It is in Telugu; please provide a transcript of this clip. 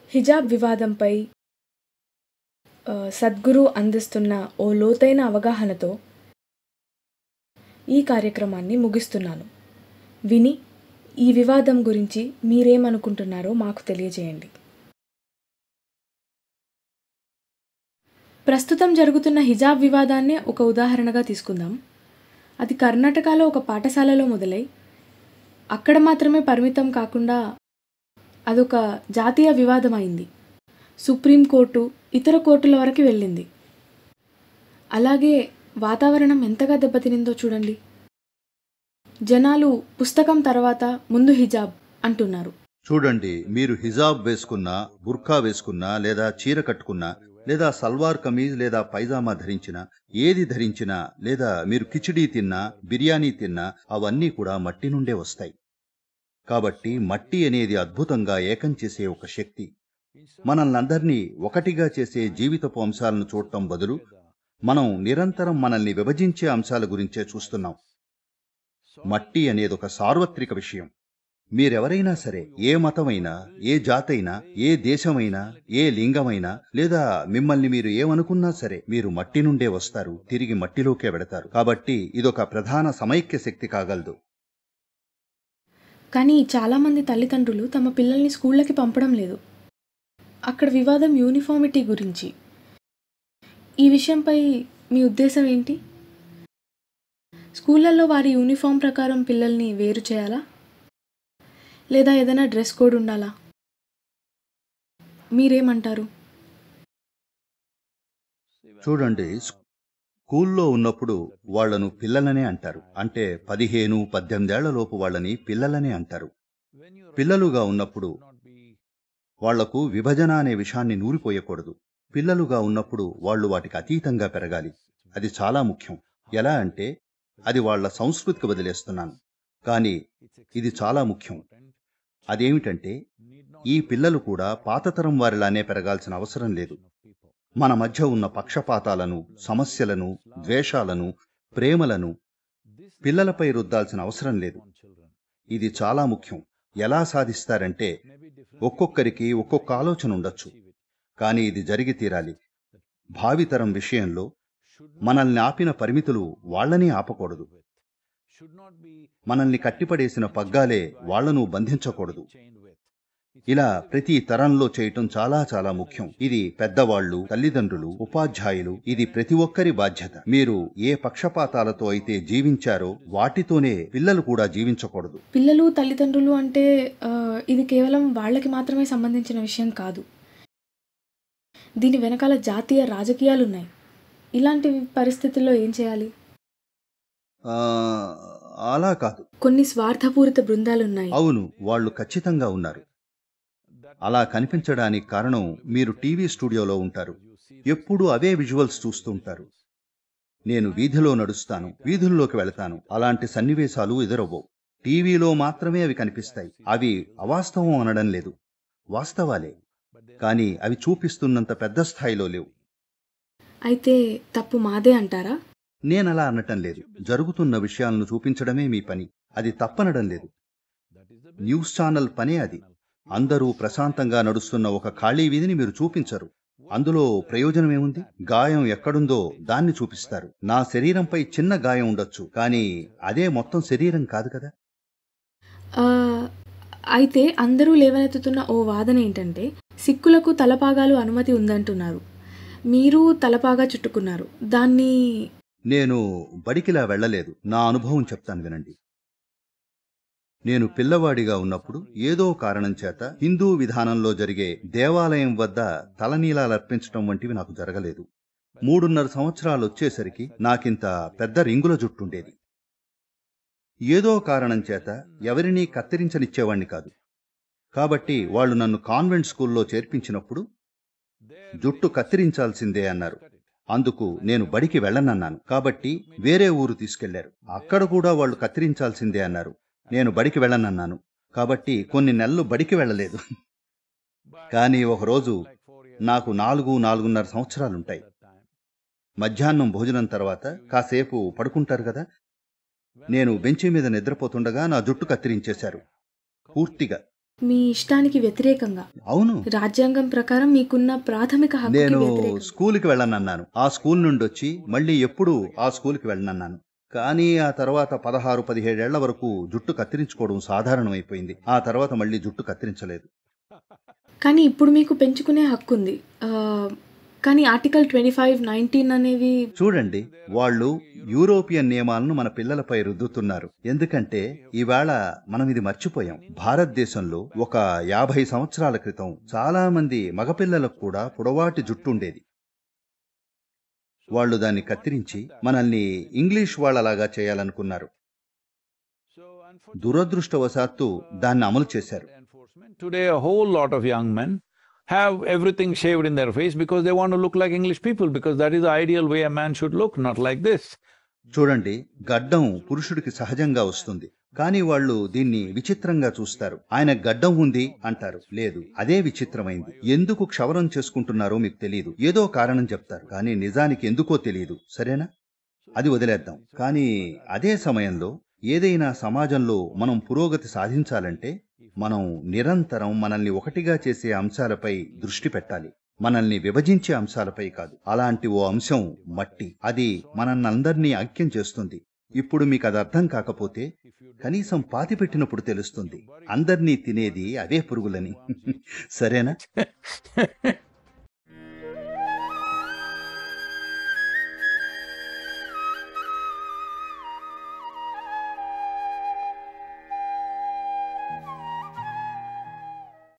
హిజాబ్ వివాదంపై ఆ, సద్గురు అందిస్తున్న ఓ లోతైన అవగాహనతో ఈ కార్యక్రమాన్ని ముగిస్తున్నాను విని ఈ వివాదం గురించి మీరేమనుకుంటున్నారో మాకు తెలియజేయండి ప్రస్తుతం జరుగుతున్న హిజాబ్ వివాదాన్నే ఒక ఉదాహరణగా తీసుకుందాం అది కర్ణాటకలో ఒక పాఠశాలలో మొదలై అక్కడ మాత్రమే పరిమితం కాకుండా అదొక జాతీయ వివాదం అయింది సుప్రీంకోర్టు ఇతర కోర్టుల వరకు వెళ్ళింది అలాగే వాతావరణం ఎంతగా దెబ్బతినిందో చూడండి జనాలు పుస్తకం తర్వాత ముందు హిజాబ్ అంటున్నారు చూడండి మీరు హిజాబ్ వేసుకున్నా బుర్ఖా వేసుకున్నా లేదా చీర కట్టుకున్నా లేదా సల్వార్ కమీజ్ లేదా పైజామా ధరించినా ఏది ధరించినా లేదా మీరు కిచిడీ తిన్నా బిర్యానీ తిన్నా అవన్నీ కూడా మట్టి నుండే వస్తాయి కాబట్టి మట్టి అనేది అద్భుతంగా ఏకం చేసే ఒక శక్తి మనల్నందరినీ ఒకటిగా చేసే జీవితపు అంశాలను చూడటం బదులు మనం నిరంతరం మనల్ని విభజించే అంశాల గురించే చూస్తున్నాం మట్టి అనేది ఒక సార్వత్రిక విషయం మీరెవరైనా సరే ఏ మతమైనా ఏ జాతైనా ఏ దేశమైనా ఏ లింగమైనా లేదా మిమ్మల్ని మీరు ఏమనుకున్నా సరే మీరు మట్టి నుండే వస్తారు తిరిగి మట్టిలోకే వెడతారు కాబట్టి ఇదొక ప్రధాన సమైక్య శక్తి కాగలదు కానీ చాలామంది తల్లిదండ్రులు తమ పిల్లల్ని స్కూళ్ళకి పంపడం లేదు అక్కడ వివాదం యూనిఫామిటీ గురించి ఈ విషయంపై మీ ఉద్దేశం ఏంటి స్కూళ్ళల్లో వారి యూనిఫామ్ ప్రకారం పిల్లల్ని వేరు చేయాలా లేదా ఏదైనా డ్రెస్ కోడ్ ఉండాలా మీరేమంటారు చూడండి స్కూల్లో ఉన్నప్పుడు వాళ్లను పిల్లలనే అంటారు అంటే పదిహేను పద్దెనిమిదేళ్ల లోపు వాళ్ళని పిల్లలనే అంటారు పిల్లలుగా ఉన్నప్పుడు వాళ్లకు విభజన అనే విషయాన్ని నూరిపోయకూడదు పిల్లలుగా ఉన్నప్పుడు వాళ్ళు వాటికి అతీతంగా పెరగాలి అది చాలా ముఖ్యం ఎలా అంటే అది వాళ్ళ సంస్కృతికి వదిలేస్తున్నాను కానీ ఇది చాలా ముఖ్యం అదేమిటంటే ఈ పిల్లలు కూడా పాతతరం వారిలానే పెరగాల్సిన అవసరం లేదు మన మధ్య ఉన్న పక్షపాతాలను సమస్యలను ద్వేషాలను ప్రేమలను పిల్లలపై రుద్దాల్సిన అవసరం లేదు ఇది చాలా ముఖ్యం ఎలా సాధిస్తారంటే ఒక్కొక్కరికి ఒక్కొక్క ఆలోచన ఉండొచ్చు కానీ ఇది జరిగి తీరాలి భావితరం విషయంలో మనల్ని ఆపిన పరిమితులు వాళ్ళని ఆపకూడదు మనల్ని కట్టిపడేసిన పగ్గాలే వాళ్లను బంధించకూడదు ఇలా ప్రతి తరంలో చేయటం చాలా చాలా ముఖ్యం ఇది పెద్దవాళ్ళు తల్లిదండ్రులు ఉపాధ్యాయులు ఇది ప్రతి ఒక్కరి బాధ్యత మీరు ఏ పక్షపాతాలతో అయితే జీవించారో వాటితోనే పిల్లలు కూడా జీవించకూడదు పిల్లలు తల్లిదండ్రులు అంటే ఆ, ఇది కేవలం వాళ్ళకి మాత్రమే సంబంధించిన విషయం కాదు దీని వెనకాల జాతీయ రాజకీయాలు ఉన్నాయి ఇలాంటి పరిస్థితుల్లో ఏం చేయాలి ఆ, అలా కాదు కొన్ని స్వార్థపూరిత బృందాలు ఉన్నాయి అవును వాళ్ళు ఖచ్చితంగా ఉన్నారు అలా కనిపించడానికి కారణం మీరు టీవీ స్టూడియోలో ఉంటారు ఎప్పుడూ అవే విజువల్స్ చూస్తుంటారు నేను వీధిలో నడుస్తాను వీధుల్లోకి వెళతాను అలాంటి సన్నివేశాలు ఎదురవ్వవు టీవీలో మాత్రమే అవి కనిపిస్తాయి అవి అవాస్తవం అనడం లేదు వాస్తవాలే కానీ అవి చూపిస్తున్నంత పెద్ద స్థాయిలో లేవు అయితే తప్పు మాదే అంటారా నేనలా అనటం లేదు జరుగుతున్న విషయాలను చూపించడమే మీ పని అది తప్పనడం లేదు న్యూస్ ఛానల్ పనే అది అందరూ ప్రశాంతంగా నడుస్తున్న ఒక ఖాళీ వీధిని మీరు చూపించరు అందులో ప్రయోజనం ఏముంది గాయం ఎక్కడుందో దాన్ని చూపిస్తారు నా శరీరంపై చిన్న గాయం ఉండొచ్చు కానీ అదే మొత్తం శరీరం కాదు కదా ఆ, అయితే అందరూ లేవనెత్తుతున్న ఓ వాదన ఏంటంటే సిక్కులకు తలపాగాలు అనుమతి ఉందంటున్నారు మీరు తలపాగా చుట్టుకున్నారు దాన్ని నేను బడికిలా వెళ్ళలేదు నా అనుభవం చెప్తాను వినండి నేను పిల్లవాడిగా ఉన్నప్పుడు ఏదో కారణం చేత హిందూ విధానంలో జరిగే దేవాలయం వద్ద తలనీలాలర్పించటం వంటివి నాకు జరగలేదు మూడున్నర సంవత్సరాలు వచ్చేసరికి నాకింత పెద్ద రింగుల జుట్టుండేది ఏదో కారణం చేత ఎవరినీ కత్తిరించనిచ్చేవాణ్ణి కాదు కాబట్టి వాళ్ళు నన్ను కాన్వెంట్ స్కూల్లో చేర్పించినప్పుడు జుట్టు కత్తిరించాల్సిందే అన్నారు అందుకు నేను బడికి వెళ్ళనన్నాను కాబట్టి వేరే ఊరు తీసుకెళ్లారు అక్కడ కూడా వాళ్ళు కత్తిరించాల్సిందే అన్నారు నేను బడికి వెళ్ళనన్నాను కాబట్టి కొన్ని నెలలు బడికి వెళ్ళలేదు కానీ ఒకరోజు నాకు నాలుగు నాలుగున్నర సంవత్సరాలుంటాయి మధ్యాహ్నం భోజనం తర్వాత కాసేపు పడుకుంటారు కదా నేను బెంచి మీద నిద్రపోతుండగా నా జుట్టు కత్తిరించేశారు పూర్తిగా మీ ఇష్టానికి వ్యతిరేకంగా అవును రాజ్యాంగం ప్రకారం మీకున్న ప్రాథమిక హక్కుకి నేను వ్యతిరేకంగా స్కూల్కి వెళ్ళనన్నాను ఆ స్కూల్ నుండి వచ్చి మళ్ళీ ఎప్పుడు ఆ స్కూల్కి వెళ్ళనన్నాను కానీ ఆ తర్వాత పదహారు పదిహేడేళ్ల వరకు జుట్టు కత్తిరించుకోవడం సాధారణమైపోయింది ఆ తర్వాత మళ్ళీ జుట్టు కత్తిరించలేదు కానీ ఇప్పుడు మీకు పెంచుకునే హక్కు ఉంది ఆ, కానీ ఆర్టికల్ ట్వంటీ ఫైవ్ నైన్టీన్ అనేవి చూడండి వాళ్ళు యూరోపియన్ నియమాలను మన పిల్లలపై రుద్దుతున్నారు ఎందుకంటే ఈవేళ మనం ఇది మర్చిపోయాం భారతదేశంలో ఒక యాభై సంవత్సరాల క్రితం చాలా మంది మగపిల్లలకు కూడా పొడవాటి జుట్టు ఉండేది వాళ్ళు దాన్ని కత్తిరించి మనల్ని ఇంగ్లీష్ వాళ్ళలాగా చేయాలనుకున్నారు దురదృష్టవశాత్తు దాన్ని అమలు చేశారు Today, a whole lot of young men have everything shaved in their face because they want to look like English people, because that is the ideal way a man should look, not like this. చూడండి గడ్డం పురుషుడికి సహజంగా వస్తుంది కానీ వాళ్ళు దీన్ని విచిత్రంగా చూస్తారు ఆయన గడ్డం ఉంది అంటారు లేదు అదే విచిత్రమైంది ఎందుకు క్షవరం చేసుకుంటున్నారో మీకు తెలియదు ఏదో కారణం చెప్తారు కానీ నిజానికి ఎందుకో తెలియదు సరేనా అది వదిలేద్దాం కానీ అదే సమయంలో ఏదైనా సమాజంలో మనం పురోగతి సాధించాలంటే మనం నిరంతరం మనల్ని ఒకటిగా చేసే అంశాలపై దృష్టి పెట్టాలి మనల్ని విభజించే అంశాలపై కాదు అలాంటి ఓ అంశం మట్టి అది మనల్నందరినీ ఐక్యం చేస్తుంది ఇప్పుడు మీకు అది అర్థం కాకపోతే కనీసం పాతి పెట్టినప్పుడు తెలుస్తుంది అందర్నీ తినేది అవే పురుగులని సరేనా